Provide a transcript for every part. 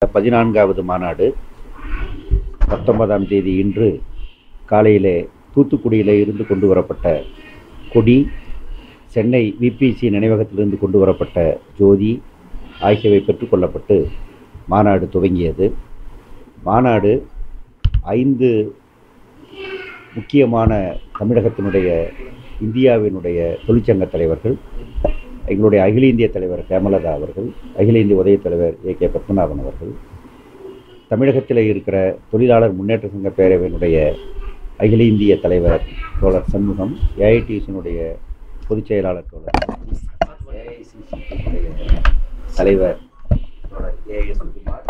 பதினான்காவது மாநாடு பத்தொன்பதாம் தேதி இன்று காலையிலே தூத்துக்குடியிலே இருந்து கொண்டு வரப்பட்ட கொடி சென்னை விபிசி நினைவகத்திலிருந்து கொண்டு வரப்பட்ட ஜோதி ஆகியவை பெற்றுக்கொள்ளப்பட்டு மாநாடு துவங்கியது மாநாடு ஐந்து முக்கியமான தமிழகத்தினுடைய இந்தியாவினுடைய தொழிற்சங்க தலைவர்கள் எங்களுடைய அகில இந்திய தலைவர் ஹேமலதா அவர்கள் அகில இந்திய உதவி தலைவர் ஏ கே பத்மநாபன் அவர்கள் தமிழகத்தில் இருக்கிற தொழிலாளர் முன்னேற்ற சங்க பேரவையினுடைய அகில இந்திய தலைவர் தோழர் சண்முகம் ஏஐடிசியினுடைய பொதுச் செயலாளர் தோழர் ஏஐசிசியினுடைய தலைவர் தோழர் ஏஎஸ் குமார்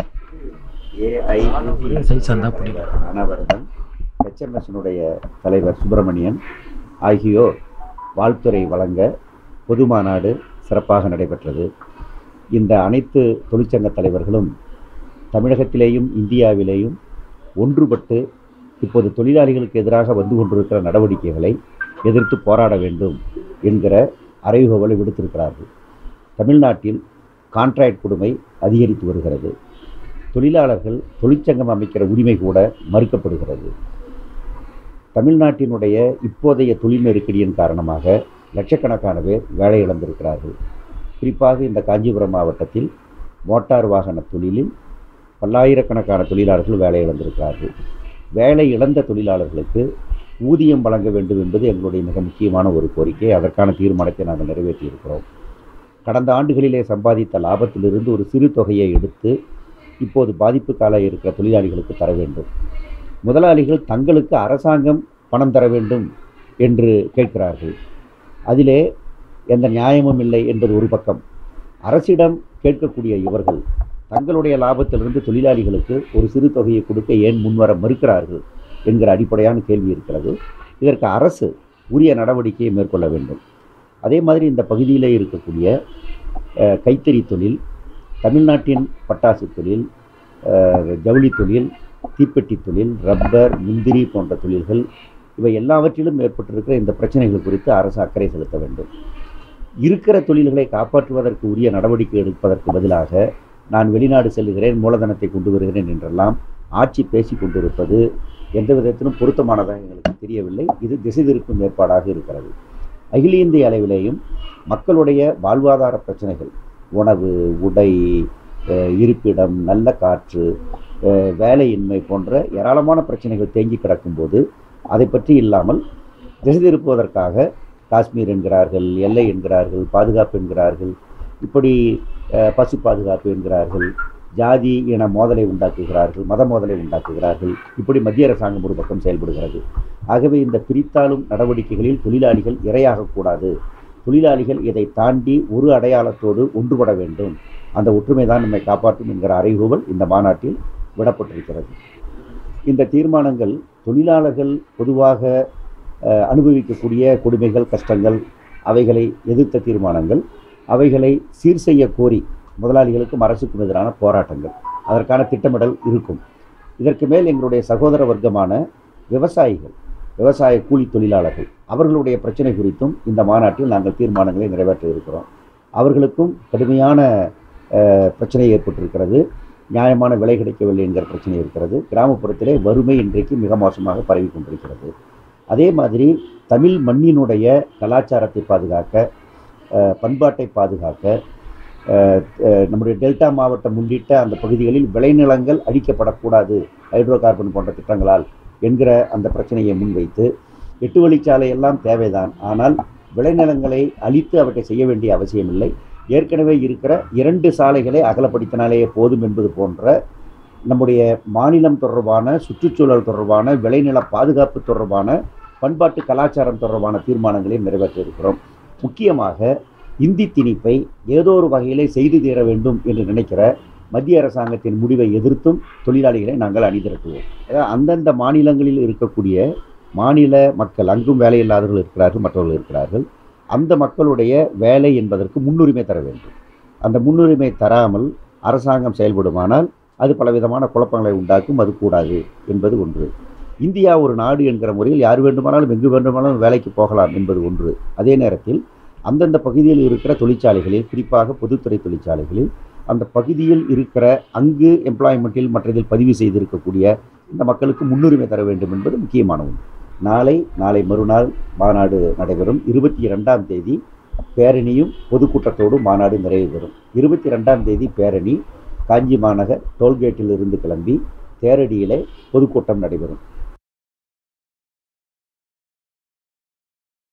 ஏஐ தலைவர் அனவரதன் ஹெச்எம்எஸ்னுடைய தலைவர் சுப்பிரமணியன் ஆகியோர் வாழ்த்துறை வழங்க பொது மாநாடு சிறப்பாக நடைபெற்றது இந்த அனைத்து தொழிற்சங்க தலைவர்களும் தமிழகத்திலேயும் இந்தியாவிலேயும் ஒன்றுபட்டு இப்போது தொழிலாளிகளுக்கு எதிராக வந்து கொண்டிருக்கிற நடவடிக்கைகளை எதிர்த்து போராட வேண்டும் என்கிற அறைகோவலை விடுத்திருக்கிறார்கள் தமிழ்நாட்டில் கான்ட்ராக்ட் கொடுமை அதிகரித்து வருகிறது தொழிலாளர்கள் தொழிற்சங்கம் அமைக்கிற உரிமை கூட மறுக்கப்படுகிறது தமிழ்நாட்டினுடைய இப்போதைய தொழில் நெருக்கடியின் காரணமாக லட்சக்கணக்கான பேர் வேலை இழந்திருக்கிறார்கள் குறிப்பாக இந்த காஞ்சிபுரம் மாவட்டத்தில் மோட்டார் வாகன தொழிலில் பல்லாயிரக்கணக்கான தொழிலாளர்கள் வேலை இழந்திருக்கிறார்கள் வேலை இழந்த தொழிலாளர்களுக்கு ஊதியம் வழங்க வேண்டும் என்பது எங்களுடைய மிக முக்கியமான ஒரு கோரிக்கை அதற்கான தீர்மானத்தை நாங்கள் நிறைவேற்றியிருக்கிறோம் கடந்த ஆண்டுகளிலே சம்பாதித்த லாபத்திலிருந்து ஒரு சிறு தொகையை எடுத்து இப்போது பாதிப்புக்கால இருக்கிற தொழிலாளிகளுக்கு தர வேண்டும் முதலாளிகள் தங்களுக்கு அரசாங்கம் பணம் தர வேண்டும் என்று கேட்கிறார்கள் அதிலே எந்த நியாயமும் இல்லை என்பது ஒரு பக்கம் அரசிடம் கேட்கக்கூடிய இவர்கள் தங்களுடைய லாபத்திலிருந்து தொழிலாளிகளுக்கு ஒரு சிறு தொகையை கொடுக்க ஏன் முன்வர மறுக்கிறார்கள் என்கிற அடிப்படையான கேள்வி இருக்கிறது இதற்கு அரசு உரிய நடவடிக்கையை மேற்கொள்ள வேண்டும் அதே மாதிரி இந்த பகுதியில் இருக்கக்கூடிய அஹ், கைத்தறி தொழில் தமிழ்நாட்டின் பட்டாசு தொழில் அஹ், ஜவுளி தொழில் தீப்பெட்டி தொழில் ரப்பர் முந்திரி போன்ற தொழில்கள் இவை எல்லாவற்றிலும் ஏற்பட்டிருக்கிற இந்த பிரச்சனைகள் குறித்து அரசு அக்கறை செலுத்த வேண்டும் இருக்கிற தொழில்களை காப்பாற்றுவதற்கு உரிய நடவடிக்கை எடுப்பதற்கு பதிலாக நான் வெளிநாடு செல்கிறேன் மூலதனத்தை கொண்டு வருகிறேன் என்றெல்லாம் ஆட்சி பேசி கொண்டிருப்பது எந்த விதத்திலும் பொருத்தமானதாக எங்களுக்கு தெரியவில்லை இது திசை திருப்பும் ஏற்பாடாக இருக்கிறது அகில இந்திய அளவிலேயும் மக்களுடைய வாழ்வாதார பிரச்சனைகள் உணவு உடை அஹ், இருப்பிடம் நல்ல காற்று அஹ், வேலையின்மை போன்ற ஏராளமான பிரச்சனைகள் தேங்கி கிடக்கும்போது அதை பற்றி இல்லாமல் திசை திருப்புவதற்காக காஷ்மீர் என்கிறார்கள் எல்லை என்கிறார்கள் பாதுகாப்பு என்கிறார்கள் இப்படி அஹ், பசு பாதுகாப்பு என்கிறார்கள் ஜாதி இன மோதலை உண்டாக்குகிறார்கள் மத மோதலை உண்டாக்குகிறார்கள் இப்படி மத்திய அரசாங்கம் ஒரு பக்கம் செயல்படுகிறது ஆகவே இந்த பிரித்தாளும் நடவடிக்கைகளில் தொழிலாளிகள் இரையாகக்கூடாது தொழிலாளிகள் இதை தாண்டி ஒரு அடையாளத்தோடு ஒன்றுபட வேண்டும் அந்த ஒற்றுமை தான் நம்மை காப்பாற்றும் என்கிற அறைகூவல் இந்த மாநாட்டில் விடப்பட்டிருக்கிறது இந்த தீர்மானங்கள் தொழிலாளர்கள் பொதுவாக அஹ், அனுபவிக்கக்கூடிய கொடுமைகள் கஷ்டங்கள் அவைகளை எதிர்த்த தீர்மானங்கள் அவைகளை சீர் செய்ய கோரி முதலாளிகளுக்கும் அரசுக்கும் எதிரான போராட்டங்கள் அதற்கான திட்டமிடல் இருக்கும் இதற்கு மேல் எங்களுடைய சகோதர வர்க்கமான விவசாயிகள் விவசாய கூலி தொழிலாளர்கள் அவர்களுடைய பிரச்சனை குறித்தும் இந்த மாநாட்டில் நாங்கள் தீர்மானங்களை நிறைவேற்ற இருக்கிறோம் அவர்களுக்கும் கடுமையான அஹ், பிரச்சனை ஏற்பட்டிருக்கிறது நியாயமான விலை கிடைக்கவில்லை என்கிற பிரச்சனை இருக்கிறது கிராமப்புறத்திலே வறுமை இன்றைக்கு மிக மோசமாக பரவி கொண்டிருக்கிறது அதே மாதிரி தமிழ் மண்ணினுடைய கலாச்சாரத்தை பாதுகாக்க அஹ், பண்பாட்டை பாதுகாக்க அஹ், அஹ், நம்முடைய டெல்டா மாவட்டம் உள்ளிட்ட அந்த பகுதிகளில் விளைநிலங்கள் அழிக்கப்படக்கூடாது ஹைட்ரோ கார்பன் போன்ற திட்டங்களால் என்கிற அந்த பிரச்சனையை முன்வைத்து எட்டு வழிச்சாலை எல்லாம் தேவைதான் ஆனால் விளைநிலங்களை அழித்து அவற்றை செய்ய வேண்டிய அவசியமில்லை ஏற்கனவே இருக்கிற இரண்டு சாலைகளை அகலப்படுத்தினாலேயே போதும் என்பது போன்ற நம்முடைய மாநிலம் தொடர்பான சுற்றுச்சூழல் தொடர்பான விளைநில பாதுகாப்பு தொடர்பான பண்பாட்டு கலாச்சாரம் தொடர்பான தீர்மானங்களை நிறைவேற்ற இருக்கிறோம் முக்கியமாக இந்தி திணிப்பை ஏதோ ஒரு வகையிலே செய்து தீர வேண்டும் என்று நினைக்கிற மத்திய அரசாங்கத்தின் முடிவை எதிர்த்தும் தொழிலாளிகளை நாங்கள் அணிதிரட்டுவோம் அதாவது அந்தந்த மாநிலங்களில் இருக்கக்கூடிய மாநில மக்கள் அங்கும் வேலையில்லாதவர்கள் இருக்கிறார்கள் மற்றவர்கள் இருக்கிறார்கள் அந்த மக்களுடைய வேலை என்பதற்கு முன்னுரிமை தர வேண்டும் அந்த முன்னுரிமை தராமல் அரசாங்கம் செயல்படுமானால் அது பலவிதமான குழப்பங்களை உண்டாக்கும் அது கூடாது என்பது ஒன்று இந்தியா ஒரு நாடு என்கிற முறையில் யார் வேண்டுமானாலும் எங்கு வேண்டுமானாலும் வேலைக்கு போகலாம் என்பது ஒன்று அதே நேரத்தில் அந்தந்த பகுதியில் இருக்கிற தொழிற்சாலைகளில் குறிப்பாக பொதுத்துறை தொழிற்சாலைகளில் அந்த பகுதியில் இருக்கிற அங்கு எம்ப்ளாய்மெண்ட்டில் மற்றதில் பதிவு செய்திருக்கக்கூடிய இந்த மக்களுக்கு முன்னுரிமை தர வேண்டும் என்பது முக்கியமான ஒன்று நாளை நாளை மறுநாள் மாநாடு நடைபெறும் இருபத்தி இரண்டாம் தேதி பேரணியும் பொதுக்கூட்டத்தோடு மாநாடு நிறைவு பெறும் இருபத்தி ரெண்டாம் தேதி பேரணி காஞ்சி மாநகர் டோல்கேட்டில் இருந்து கிளம்பி தேரடியிலே பொதுக்கூட்டம் நடைபெறும்